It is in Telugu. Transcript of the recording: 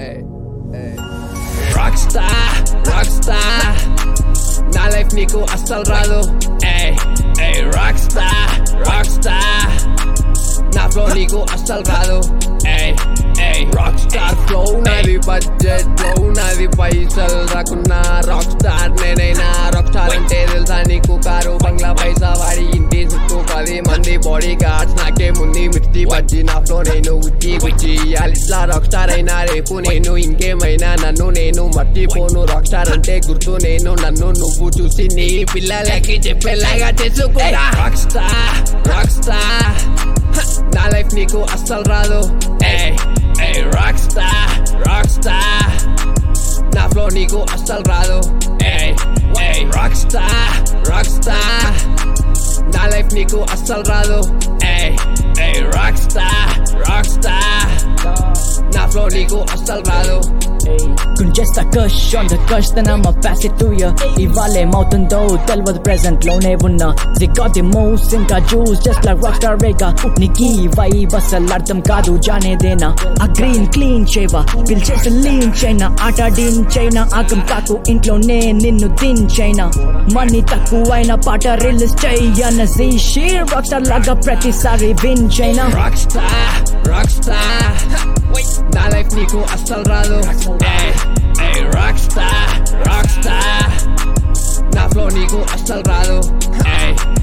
రాక్ స్టార్ రాక్ స్టార్ నా లైఫ్ నీకు అస్సలు రాదు ఏయ్ ఏయ్ రాక్ స్టార్ రాక్ స్టార్ నా ఫ్లో నీకు అస్సలు రాదు ఏయ్ ఏయ్ రాక్ స్టార్ ఫ్లో నాది బడ్జెట్ ఫ్లో నాది పైసలు రాకున్నా రాక్ స్టార్ నేనైనా రాక్ స్టార్ అంటే తెలుసా నీకు కారు బంగ్లా పైసా వాడి ఇంటి చుట్టూ పది మంది బాడీ గార్డ్స్ నాకే ముందు మిర్చి బజ్జి నా ఫ్లో నేను ఉచ్చి గుచ్చి ఇట్లా రాక్ స్టార్ అయినా రేపు నేను ఇంకేమైనా నన్ను నేను మర్చిపోను రాక్ స్టార్ అంటే గుర్తు నేను నన్ను నువ్వు చూసి నీ పిల్లలకి చెప్పేలాగా చేసుకున్నా రాక్ స్టార్ రాక్ స్టార్ నా లైఫ్ నీకు అస్సలు రాదు ఏయ్ ఏయ్ రాక్ స్టార్ రాక్ స్టార్ నా ఫ్లో నీకు అస్సలు రాదు ఏయ్ ఏయ్ రాక్ స్టార్ రాక్ స్టార్ నా లైఫ్ నీకు అస్సలు రాదు ఏయ్ ఏయ్ రాక్ స్టార్ రాక్ స్టార్ నా ఫ్లో నీకు అస్సలు రాదు Congested kush on the kush then I'ma pass it to ya ఇవాళ ఏమవుతుందో తెలియదు ప్రెసెంట్ లోనే ఉన్నా got the moves ఇంకా juice just like rock star రేగా నీకి వైబ్ అసలు అర్థం కాదు జానేదేనా ఆ గ్రీన్ క్లీన్ చేయవా పిలిచేసి లీన్ చైనా ఆట డీన్ చైనా ఆగం కాకు ఇంట్లోనే నిన్ను దించైనా మనీ తక్కువైన పాట రిలీజ్ చెయ్యన జీషీ రాక్ స్టార్ లాగా ప్రతిసారి విన్ చైనా రాక్ స్టార్ రాక్ స్టార్ నా లైఫ్ నీకు అస్సలు రాదు ఏయ్ ఏయ్ రాక్ స్టార్ రాక్ స్టార్ నా ఫ్లో నీకు అస్సలు రాదు ఏయ్